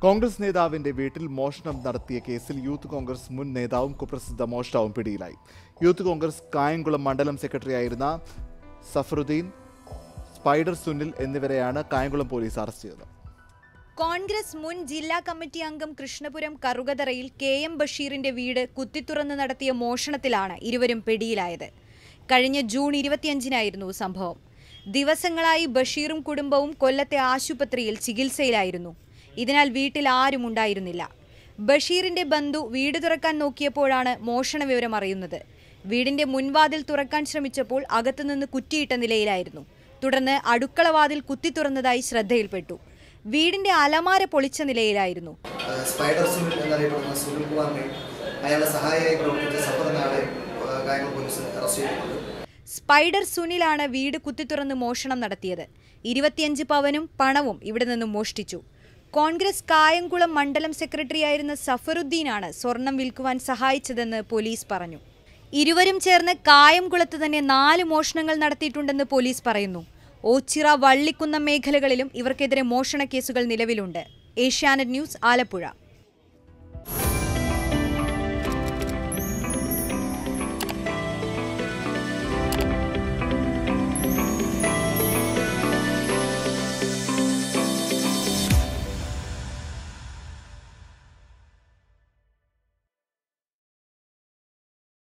കോൺഗ്രസ് നേതാവിന്റെ വീട്ടിൽ മോഷണം നടത്തിയ കേസിൽ യൂത്ത് കോൺഗ്രസ് മുൻ നേതാവും കുപ്രസിദ്ധ മോഷ്ടാവും പിടിയിലായി യൂത്ത് കോൺഗ്രസ് കായംകുളം മണ്ഡലം സെക്രട്ടറിയായിരുന്ന സഫറുദ്ദീൻ സ്പൈഡർ സുനിൽ എന്നിവരെയാണ് കായംകുളം പോലീസ് അറസ്റ്റ് ചെയ്തത് കോൺഗ്രസ് മുൻ ജില്ലാ കമ്മിറ്റി അംഗം കൃഷ്ണപുരം കറുകതറയിൽ കെ എം ബഷീറിന്റെ വീട് കുത്തിത്തുറന്ന് നടത്തിയ മോഷണത്തിലാണ് ഇരുവരും പിടിയിലായത് കഴിഞ്ഞ ജൂൺ ഇരുപത്തിയഞ്ചിനായിരുന്നു സംഭവം ദിവസങ്ങളായി ബഷീറും കുടുംബവും കൊല്ലത്തെ ആശുപത്രിയിൽ ചികിത്സയിലായിരുന്നു ഇതിനാൽ വീട്ടിൽ ആരും ഉണ്ടായിരുന്നില്ല ബഷീറിന്റെ ബന്ധു വീട് തുറക്കാൻ നോക്കിയപ്പോഴാണ് മോഷണ വിവരം അറിയുന്നത് വീടിന്റെ മുൻവാതിൽ തുറക്കാൻ ശ്രമിച്ചപ്പോൾ അകത്തുനിന്ന് കുറ്റിയിട്ട നിലയിലായിരുന്നു തുടർന്ന് അടുക്കള വാതിൽ കുത്തി തുറന്നതായി ശ്രദ്ധയിൽപ്പെട്ടു വീടിന്റെ അലമാര പൊളിച്ച നിലയിലായിരുന്നു ഏഹ് സ്പൈഡർ സുനിൽ എന്നറിയപ്പെടുന്ന സുനിൽ കുമാറിനെ അയാളുടെ സഹായിയായി പ്രവർത്തിച്ച സഫറിനാളെ കായംകുളം പോലീസ് അറസ്റ്റ് ചെയ്തിട്ടുണ്ട് സ്പൈഡർ സുനിലാണ് വീട് കുത്തിത്തുറന്ന് മോഷണം നടത്തിയത് ഇരുപത്തിയഞ്ച് പവനും പണവും ഇവിടെ നിന്നും മോഷ്ടിച്ചു കോൺഗ്രസ് കായംകുളം മണ്ഡലം സെക്രട്ടറിയായിരുന്ന സഫറുദ്ദീനാണ് സ്വർണം വിൽക്കുവാൻ സഹായിച്ചതെന്ന് പോലീസ് പറഞ്ഞു ഇരുവരും ചേർന്ന് കായംകുളത്ത് തന്നെ നാല് മോഷണങ്ങൾ നടത്തിയിട്ടുണ്ടെന്ന് പോലീസ് പറയുന്നു ഓച്ചിറ വള്ളിക്കുന്നം മേഖലകളിലും ഇവർക്കെതിരെ മോഷണ കേസുകൾ നിലവിലുണ്ട് ഏഷ്യാനെറ്റ് ന്യൂസ് ആലപ്പുഴ